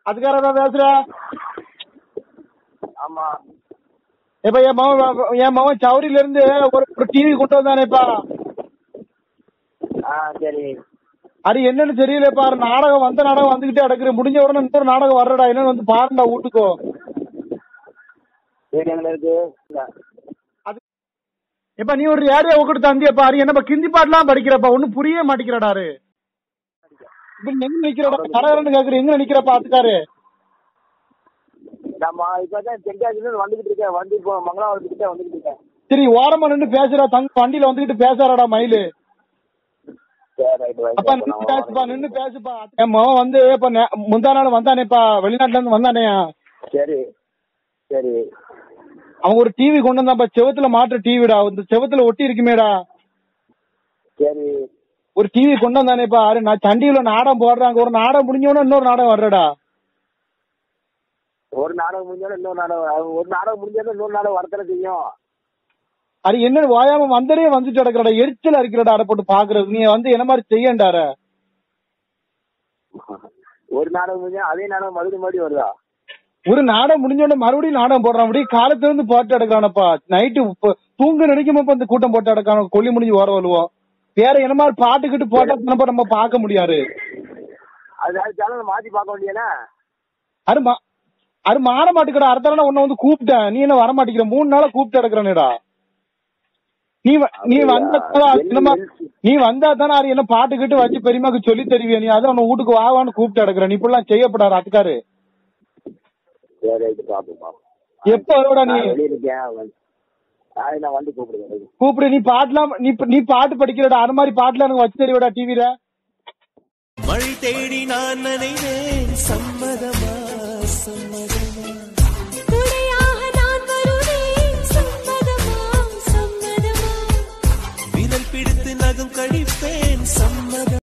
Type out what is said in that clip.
அதுக்காரடா பேசுற ஆமா இப்ப என் மகன் என் மகன் சௌரியில இருந்து ஒரு ஒரு டிவி கொண்டு வந்தானேப்பா ஆ சரி அது என்னன்னு தெரியலப்பா நாடகம் வந்த நாடகம் வந்துகிட்டே அடக்குற முடிஞ்ச உடனே இன்னொரு நாடகம் வர்றடா என்னன்னு வந்து பாருடா வீட்டுக்கோ வீடு எங்க இருக்கு இல்ல. அது இப்ப நீ ஒரு ஏரியா உக்கிட்டு தந்தியப்பா அது என்னப்பா கிந்தி பாட்டுலாம் படிக்கிறப்பா ஒண்ணும் புரிய மாட்டேங்கிறடாரு இப்ப நீ எங்க நிக்கிறடா கரகரன்னு கேக்குற எங்க நிக்கிறப்பா அதுக்காரு நம்ம இப்பதான் தென்காசில வந்துகிட்டு இருக்கேன் வந்து இப்போ மங்களாபுரத்து கிட்ட வந்துகிட்டு இருக்கேன் சரி ஓரமா நின்னு பேசுறா தங்க வண்டியில வந்துகிட்டு பேசுறாடா மயிலு சரி ரைட் அப்பா நின்னு பேசுப்பா நின்னு பேசுப்பா என் மகன் வந்து இப்ப நே- முந்தா நாள் வந்தானேப்பா வெளிநாட்டுல இருந்து வந்தானே சரி சரி அவன் ஒரு டிவி கொண்டு வந்தான்ப்பா செவத்துல மாற்ற டிவிடா இந்த செவத்துல ஒட்டி இருக்குமேடா சரி ஒரு டிவி கொண்டு வந்தானேப்பா அரு நான் சண்டியில நாடகம் போடுறாங்க ஒரு நாடகம் முடிஞ்சோடனே இன்னொரு நாடகம் வர்றடா ஒரு நாடகம் முடிஞ்சாலும் இன்னொரு நாடகம் அது ஒரு நாடகம் முடிஞ்சாலும் இன்னொரு நாடகம் வரத்தானே செய்யும் அது என்ன ஓயாம வந்தரே வந்துட்டு கிடக்குறடா எரிச்சல் இருக்கிறடா அதை போட்டு பாக்குறது நீ வந்து என்ன மாதிரி செய்யண்டார ஒரு நாடகம் முடிஞ்சா அதே நாடகம் மறுபடியும் மறுபடியும் வருதா ஒரு நாடகம் முடிஞ்சோடனே மறுபடியும் நாடகம் போடுறான் அப்படியே காலத்துல இருந்து போட்டு எடுக்கிறானப்பா நைட்டு தூங்க நினைக்கும் இப்ப இந்த கூட்டம் போட்டு எடுக்கான கொல்லி முடிஞ்சு ஓர வருவோம் வேற என்ன மாதிரி பாட்டுக்கிட்டு போட்டா தானப்பா நம்ம பார்க்க முடியாது அது அது சேனல் மாத்தி பார்க்க வேண்டியதானே அது மா அது மாற மாட்டேங்கிற அடுத்த நாள் உன்னை வந்து கூப்பிட்டேன் நீ என்ன வர மாட்டேங்கிற மூணு நாளா கூப்பிட்டு எடுக்கிறனேடா நீ வ- நீ வந்த என்னமா நீ வந்தா தானே அது என்ன பாட்டு கிட்டு வச்சு பெரியமாக்கு சொல்லி தருவியா நீ அதான் உன்னை வீட்டுக்கு வாவான்னு கூப்பிட்டு எடுக்கிற நீ இப்படிலாம் செய்யப்படாரு அதுக்காரு சரி ரைட்டு பார்ப்போம் பார்ப்போம் எப்ப வருவடா நீ நான் வெளியே இருக்கேன் வந்து- நாளைக்கு நான் வந்து கூப்பிடுவேன் கூப்பிடு நீ பாட்டுலாம் நீ நீ பாட்டு படிக்கிறடா அது மாதிரி பாட்டுலாம் எனக்கு வச்சு தருவிடா டிவில மழை தேடி நான் நினைவேன் சம்மதமா சம்மதமா துணையாக நான் வருவேன் சம்மதமா சம்மதமா விரல் பிடித்து நகம் கழிப்பேன் சம்மதமா